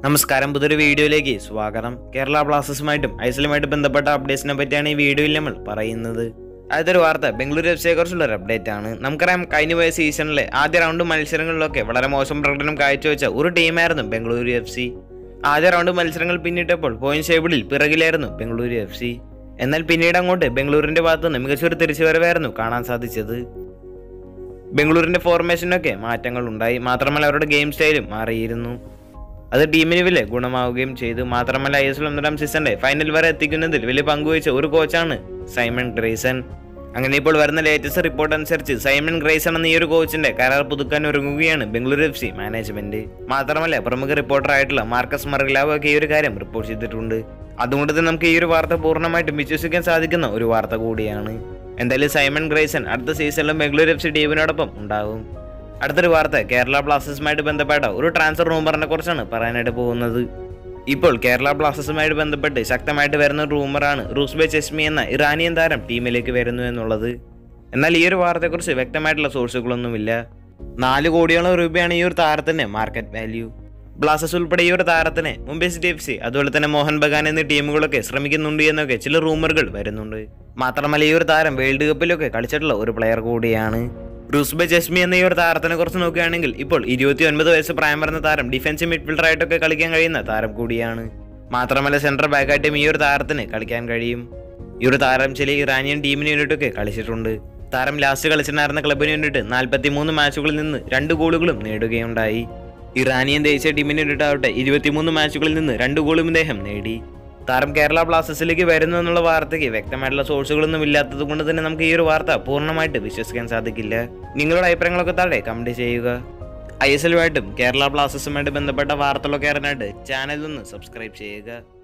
നമസ്കാരം പുതിയൊരു വീഡിയോയിലേക്ക് സ്വാഗതം കേരള ബ്ലാസ്റ്റേഴ്സുമായിട്ടും ഐസലുമായിട്ട് ബന്ധപ്പെട്ട അപ്ഡേറ്റ്സിനെ പറ്റിയാണ് ഈ വീഡിയോയിൽ നമ്മൾ പറയുന്നത് അടുത്തൊരു വാർത്ത ബംഗളൂരു എഫ് സിയെ കുറിച്ചുള്ള ഒരു അപ്ഡേറ്റ് ആണ് നമുക്കറിയാം കഴിഞ്ഞ പോയ സീസണിലെ ആദ്യ റൗണ്ട് മത്സരങ്ങളിലൊക്കെ വളരെ മോശം പ്രകടനം കാഴ്ചവെച്ച ഒരു ടീമായിരുന്നു ബംഗളൂരു എഫ് സി ആദ്യ റൗണ്ട് മത്സരങ്ങൾ പിന്നിട്ടപ്പോൾ പോയിന്റ് ടേബിളിൽ പിറകിലായിരുന്നു ബംഗളൂരു എഫ് സി എന്നാൽ പിന്നീട് അങ്ങോട്ട് ബംഗളൂരിന്റെ ഭാഗത്തുനിന്ന് മികച്ചൊരു തിരിച്ചുവരവായിരുന്നു കാണാൻ സാധിച്ചത് ബംഗളൂരിന്റെ ഫോർമേഷനൊക്കെ മാറ്റങ്ങൾ ഉണ്ടായി മാത്രമല്ല അവരുടെ ഗെയിം സ്റ്റൈലും മാറിയിരുന്നു അത് ടീമിന് വലിയ ഗുണമാവുകയും ചെയ്തു മാത്രമല്ല ഐ എസ് എൽ ഒന്നരാം സീസണിലെ ഫൈനൽ വരെ എത്തിക്കുന്നതിൽ വലിയ പങ്കുവഹിച്ച ഒരു കോച്ചാണ് സൈമൺ ഗ്രേസൺ അങ്ങനെ ഇപ്പോൾ വരുന്ന ലേറ്റസ്റ്റ് റിപ്പോർട്ട് അനുസരിച്ച് സൈമൺ ഗ്രേസൺ എന്ന ഈ ഒരു കോച്ചിന്റെ കരാർ പുതുക്കാൻ ഒരുങ്ങുകയാണ് ബംഗളൂരു എഫ് സി മാനേജ്മെന്റ് മാത്രമല്ല പ്രമുഖ റിപ്പോർട്ടറായിട്ടുള്ള മാർക്കസ് മർഗലാവ് ഒക്കെ ഈ ഒരു കാര്യം റിപ്പോർട്ട് ചെയ്തിട്ടുണ്ട് അതുകൊണ്ട് തന്നെ നമുക്ക് ഈ ഒരു വാർത്ത പൂർണ്ണമായിട്ടും വിശ്വസിക്കാൻ സാധിക്കുന്ന ഒരു വാർത്ത കൂടിയാണ് എന്തായാലും സൈമൺ ഗ്രേസൺ അടുത്ത സീസണിലും ബംഗളൂരു എഫ് സി ടീമിനോടൊപ്പം ഉണ്ടാവും അടുത്തൊരു വാർത്ത കേരള ബ്ലാസ്റ്റേഴ്സുമായിട്ട് ബന്ധപ്പെട്ട ഒരു ട്രാൻസ്ഫർ റൂമറിനെ കുറിച്ചാണ് പറയാനായിട്ട് പോകുന്നത് ഇപ്പോൾ കേരള ബ്ലാസ്റ്റേഴ്സുമായിട്ട് ബന്ധപ്പെട്ട് ശക്തമായിട്ട് വരുന്ന ഒരു റൂമറാണ് റൂസ്ബെ ചെസ്മി എന്ന ഇറാനിയൻ താരം ടീമിലേക്ക് വരുന്നു എന്നുള്ളത് എന്നാൽ ഈ ഒരു വാർത്തയെക്കുറിച്ച് വ്യക്തമായിട്ടുള്ള സോഴ്സുകളൊന്നുമില്ല നാല് കോടിയോളം രൂപയാണ് ഈ ഒരു താരത്തിന്റെ മാർക്കറ്റ് വാല്യൂ ബ്ലാസ്റ്റേഴ്സ് ഉൾപ്പെടെ ഈ ഒരു താരത്തിനെ മുംബൈ സിറ്റി എഫ് സി അതുപോലെ തന്നെ മോഹൻ ബഗാൻ എന്നീ ടീമുകളൊക്കെ ശ്രമിക്കുന്നുണ്ട് എന്നൊക്കെ ചില റൂമറുകൾ വരുന്നുണ്ട് മാത്രമല്ല ഈ ഒരു താരം വേൾഡ് കപ്പിലൊക്കെ കളിച്ചിട്ടുള്ള ഒരു പ്ലെയർ കൂടിയാണ് റുസ്ബെ ജസ്മി എന്ന ഈ ഒരു താരത്തിനെ കുറിച്ച് നോക്കുകയാണെങ്കിൽ ഇപ്പോൾ ഇരുപത്തി ഒൻപത് വയസ്സ് പ്രായം വരുന്ന താരം ഡിഫൻസീവ് മിഡ്ഫീൽഡർ ആയിട്ടൊക്കെ കളിക്കാൻ കഴിയുന്ന താരം കൂടിയാണ് മാത്രമല്ല സെൻട്രൽ ബാക്കായിട്ടും ഈ ഒരു താരത്തിന് കളിക്കാൻ കഴിയും ഈ ഒരു താരം ചില ഇറാനിയൻ ടീമിന് വേണ്ടിയിട്ടൊക്കെ കളിച്ചിട്ടുണ്ട് താരം ലാസ്റ്റ് കളിച്ചിട്ടുണ്ടായിരുന്ന ക്ലബിന് വേണ്ടിയിട്ട് നാൽപ്പത്തി മൂന്ന് മാച്ചുകളിൽ നിന്ന് രണ്ട് ഗോളുകളും നേടുകയുണ്ടായി ഇറാനിയൻ ദേശീയ ടീമിന് വേണ്ടിയിട്ടാവട്ടെ ഇരുപത്തിമൂന്ന് മാച്ചുകളിൽ നിന്ന് രണ്ട് ഗോളും ഇദ്ദേഹം നേടി താരം കേരള ബ്ലാസ്റ്റേഴ്സിലേക്ക് വരുന്നു എന്നുള്ള വാർത്തയ്ക്ക് വ്യക്തമായിട്ടുള്ള സോഴ്സുകളൊന്നും ഇല്ലാത്തത് കൊണ്ട് തന്നെ നമുക്ക് ഈ ഒരു വാർത്ത പൂർണ്ണമായിട്ട് വിശ്വസിക്കാൻ സാധിക്കില്ല നിങ്ങളുടെ അഭിപ്രായങ്ങളൊക്കെ താഴെ കമന്റ് ചെയ്യുക ഐ എസ് എല്ലുമായിട്ടും കേരള ബ്ലാസ്റ്റേഴ്സുമായിട്ട് ബന്ധപ്പെട്ട വാർത്തകളൊക്കെ അറിയാനായിട്ട് ചാനൽ ഒന്ന് സബ്സ്ക്രൈബ് ചെയ്യുക